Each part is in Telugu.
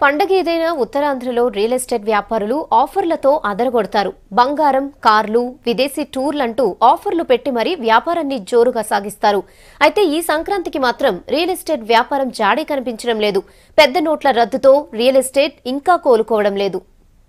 పండగ ఏదైనా ఉత్తరాంధ్రలో రియల్ ఎస్టేట్ వ్యాపారులు ఆఫర్లతో అదరగొడతారు బంగారం కార్లు విదేశీ టూర్లంటూ ఆఫర్లు పెట్టి మరీ వ్యాపారాన్ని జోరుగా సాగిస్తారు అయితే ఈ సంక్రాంతికి మాత్రం రియల్ ఎస్టేట్ వ్యాపారం జాడే కనిపించడం లేదు పెద్ద నోట్ల రద్దుతో రియల్ ఎస్టేట్ ఇంకా కోలుకోవడం లేదు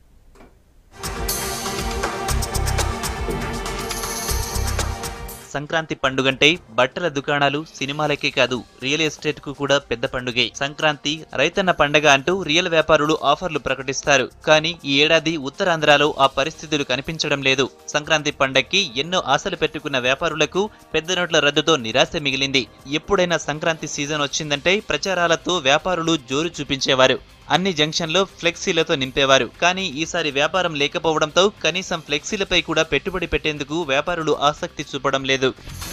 సంక్రాంతి పండుగంటే బట్టల దుకాణాలు సినిమాలకే కాదు రియల్ ఎస్టేట్ కు కూడా పెద్ద పండుగే సంక్రాంతి రైతన్న పండగ అంటూ రియల్ వ్యాపారులు ఆఫర్లు ప్రకటిస్తారు కానీ ఈ ఏడాది ఉత్తరాంధ్రలో ఆ పరిస్థితులు కనిపించడం లేదు సంక్రాంతి పండగకి ఎన్నో ఆశలు పెట్టుకున్న వ్యాపారులకు పెద్ద నోట్ల రద్దుతో నిరాశ మిగిలింది ఎప్పుడైనా సంక్రాంతి సీజన్ వచ్చిందంటే ప్రచారాలతో వ్యాపారులు జోరు చూపించేవారు అన్ని జంక్షన్లో ఫ్లెక్సీలతో నింపేవారు కానీ ఈసారి వ్యాపారం లేకపోవడంతో కనీసం ఫ్లెక్సీలపై కూడా పెట్టుబడి పెట్టేందుకు వ్యాపారులు ఆసక్తి చూపడం లేదు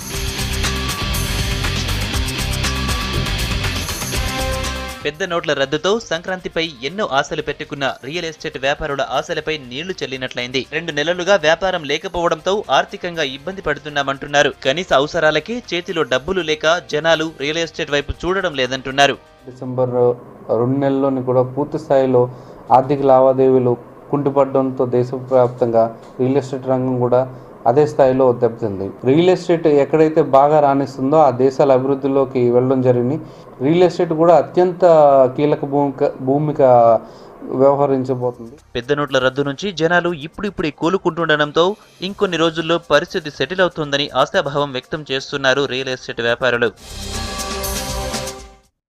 పెద్ద నోట్ల రద్దుతో సంక్రాంతిపై ఎన్నో ఆశలు పెట్టుకున్న రియల్ ఎస్టేట్ వ్యాపారుల ఆశలపై నీళ్లు చల్లినట్లయింది రెండు నెలలుగా వ్యాపారం లేకపోవడంతో ఆర్థికంగా ఇబ్బంది పడుతున్నామంటున్నారు కనీస అవసరాలకి చేతిలో డబ్బులు లేక జనాలు రియల్ ఎస్టేట్ వైపు చూడడం లేదంటున్నారు డిసెంబర్ రెండు నెలల్లోని కూడా పూర్తి స్థాయిలో ఆర్థిక లావాదేవీలు కుంటుపడడంతో దేశవ్యాప్తంగా రియల్ ఎస్టేట్ రంగం కూడా అదే స్థాయిలో దెబ్బతింది రియల్ ఎస్టేట్ ఎక్కడైతే బాగా రాణిస్తుందో ఆ దేశాల అభివృద్ధిలోకి వెళ్ళడం జరిగింది రియల్ ఎస్టేట్ కూడా అత్యంత కీలక భూమిక భూమిక వ్యవహరించబోతుంది పెద్ద నోట్ల రద్దు నుంచి జనాలు ఇప్పుడిప్పుడే కోలుకుంటుండడంతో ఇంకొన్ని రోజుల్లో పరిస్థితి సెటిల్ అవుతుందని ఆశాభావం వ్యక్తం చేస్తున్నారు రియల్ ఎస్టేట్ వ్యాపారులు